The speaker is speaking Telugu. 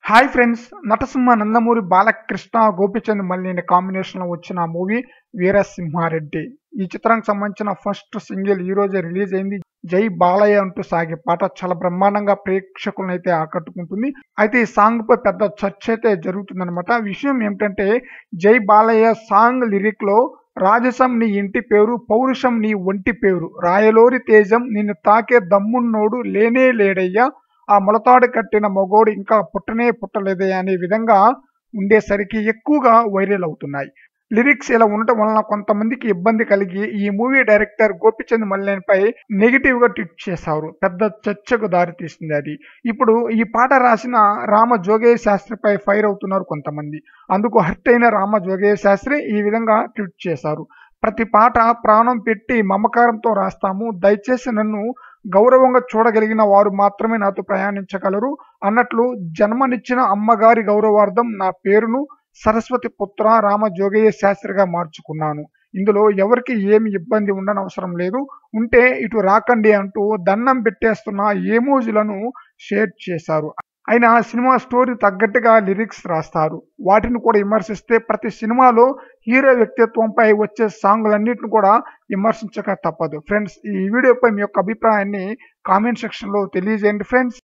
హాయ్ ఫ్రెండ్స్ నటసింహ నందమూరి బాలకృష్ణ గోపిచంద్ మల్లిని కాంబినేషన్ లో వచ్చిన మూవీ వీరసింహారెడ్డి ఈ చిత్రానికి సంబంధించిన ఫస్ట్ సింగిల్ ఈ రోజే రిలీజ్ అయింది జై బాలయ్య అంటూ సాగే పాట చాలా బ్రహ్మాండంగా ప్రేక్షకులను అయితే ఆకట్టుకుంటుంది అయితే ఈ సాంగ్ పై పెద్ద చర్చ అయితే జరుగుతుందన్నమాట విషయం ఏమిటంటే జై బాలయ్య సాంగ్ లిరిక్ లో రాజసం నీ ఇంటి పేరు పౌరుషం నీ ఒంటి పేరు రాయలోరి తేజం నిన్ను తాకే దమ్మున్నోడు లేనే లేడయ్యా ఆ మొలతాడు కట్టిన మగోడు ఇంకా పుట్టనే పుట్టలేదే అనే విధంగా ఉండేసరికి ఎక్కువగా వైరల్ అవుతున్నాయి లిరిక్స్ ఇలా ఉండటం వలన కొంతమందికి ఇబ్బంది కలిగి ఈ మూవీ డైరెక్టర్ గోపిచంద్ మల్లేన్పై నెగిటివ్ గా ట్వీట్ చేశారు పెద్ద చర్చకు దారితీస్తుంది అది ఇప్పుడు ఈ పాట రాసిన రామ జోగయ్య శాస్త్రిపై ఫైర్ అవుతున్నారు కొంతమంది అందుకు హర్ట్ అయిన రామ జోగయ్య శాస్త్రి ఈ విధంగా ట్వీట్ చేశారు ప్రతి పాట ప్రాణం పెట్టి మమకారంతో రాస్తాము దయచేసి నన్ను గౌరవంగా చూడగలిగిన వారు మాత్రమే నాతో ప్రయాణించగలరు అన్నట్లు జన్మనిచ్చిన అమ్మగారి గౌరవార్థం నా పేరును సరస్వతి పుత్ర రామ జోగయ్య శాస్త్రిగా మార్చుకున్నాను ఇందులో ఎవరికి ఏమి ఇబ్బంది ఉండనవసరం లేదు ఉంటే ఇటు రాకండి అంటూ దండం పెట్టేస్తున్న ఏమోజులను షేర్ చేశారు అయినా సినిమా స్టోరీ తగ్గట్టుగా లిరిక్స్ రాస్తారు వాటిని కూడా విమర్శిస్తే ప్రతి సినిమాలో హీరో వ్యక్తిత్వంపై వచ్చే సాంగ్లన్నింటిని కూడా విమర్శించక తప్పదు ఫ్రెండ్స్ ఈ వీడియోపై మీ యొక్క అభిప్రాయాన్ని కామెంట్ సెక్షన్లో తెలియజేయండి ఫ్రెండ్స్